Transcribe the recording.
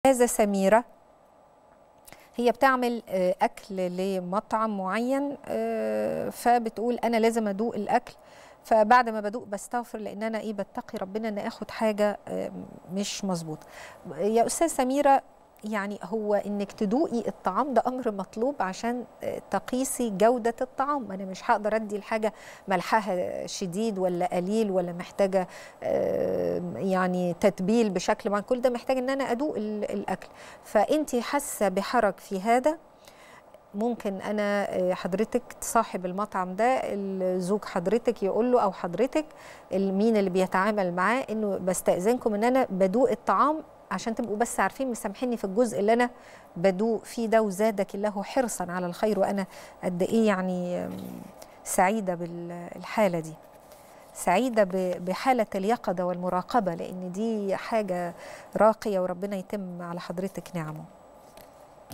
الاستاذه سميره هي بتعمل آه، اكل لمطعم معين آه، فبتقول انا لازم ادوق الاكل فبعد ما بدوق بستغفر لان انا ايه بتقي ربنا ان اخد حاجه آه، مش مظبوطه يا استاذ سميره يعني هو انك تدوقي الطعام ده امر مطلوب عشان آه، تقيسي جوده الطعام انا مش هقدر ادي الحاجه ملحها شديد ولا قليل ولا محتاجه آه، يعني تتبيل بشكل معين كل ده محتاج ان انا ادوق ال- الاكل فانت حاسه بحرج في هذا ممكن انا آه، حضرتك صاحب المطعم ده الزوج حضرتك يقول له او حضرتك ال- مين اللي بيتعامل معاه انه بستاذنكم ان انا بدوق الطعام عشان تبقوا بس عارفين مسامحيني في الجزء اللي انا بدوق فيه ده وزادك الله حرصا على الخير وانا قد ايه يعني آم، سعيده بالحاله دي سعيده ب- بحاله اليقظه والمراقبه لان دي حاجه راقيه وربنا يتم على حضرتك نعمه